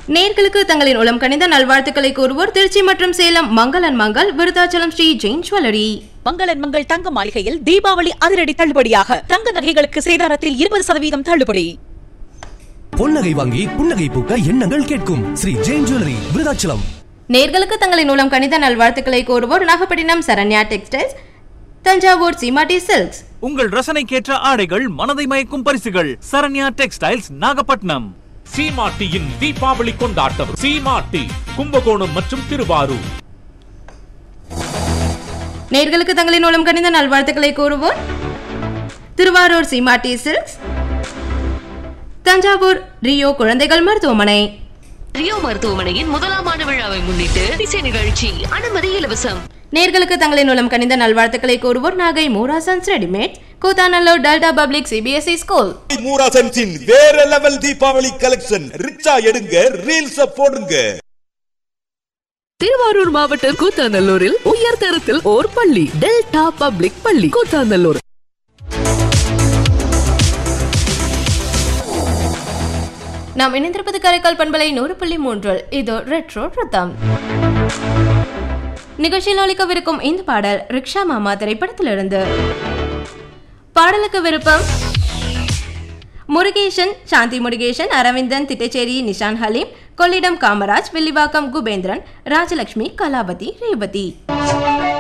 நேர்களுக்கு தங்களின் உளம் கணித நல்வாழ்த்துக்களை கூறுவோர் திருச்சி மற்றும் சேலம் மங்களன் மங்கள் விருதாச்சலம் ஸ்ரீ ஜெயின் ஜுவல்லரி மங்களன் மங்கள் தங்க மாளிகையில் தீபாவளி அதிரடி தள்ளுபடியாக தங்க நகைகளுக்கு சேதாரத்தில் இருபது சதவீதம் தள்ளுபடி பொன்னகை வாங்கி புன்னகை பூக்க எண்ணங்கள் கேட்கும் ஸ்ரீ ஜெயின் ஜுவல்லரி விருதாச்சலம் நேர்களுக்கு தங்களின் உளம் கணித நல்வாழ்த்துக்களை கூறுவோர் நாகப்பட்டினம் சரண்யா டெக்ஸ்டைல்ஸ் தஞ்சாவூர் சீமாட்டி சில்க்ஸ் உங்கள் ரசனைக்கேற்ற ஆடைகள் மனதை மயக்கும் பரிசுகள் சரண்யா டெக்ஸ்டைல்ஸ் நாகப்பட்டினம் சீமாட்டியின் தீபாவளி கொண்டாட்டம் சீமாட்டி கும்பகோணம் மற்றும் திருவாரூர் நேர்களுக்கு தங்களின் உளம் கணித நல்வாழ்த்துக்களை கூறுவோர் திருவாரூர் சீமாட்டி சில்க்ஸ் தஞ்சாவூர் ரியோ குழந்தைகள் மருத்துவமனை ரியோ மருத்துவமனையின் முதலாம் ஆண்டு விழாவை முன்னிட்டு இசை நிகழ்ச்சி அனுமதி இலவசம் நேர்களுக்கு தங்களின் உளம் கணித நல்வாழ்த்துக்களை கூறுவோர் Nagai Moorasons readymade Koothanallur delta public CBSE school மூராசன்ஸின் வேற லெவல் தீபாவளி கலெக்ஷன் ரிச்சா எடுங்க ரீல்ஸ் போடுங்க திருவாரூர் மாவட்டம் கூத்தாநல்லூரில் உயர் தரத்தில் ஓர் பள்ளி டெல்டா பப்ளிக் பள்ளி கூத்தாநல்லூர் நாம் இணைந்திருப்பது காரைக்கால் பண்பலை நூறு புள்ளி மூன்றில் இது ரெட்ரோ ரத்தம் நிகழ்ச்சியில் ஒழிக்கவிருக்கும் இந்த பாடல் ரிக்ஷா மாமா திரைப்படத்திலிருந்து பாடலுக்கு விருப்பம் முருகேசன் சாந்தி முருகேசன் அரவிந்தன் திட்டச்சேரி நிஷான் ஹலீம் கொள்ளிடம் காமராஜ் வில்லிவாக்கம் குபேந்திரன் ராஜலட்சுமி கலாவதி ரேவதி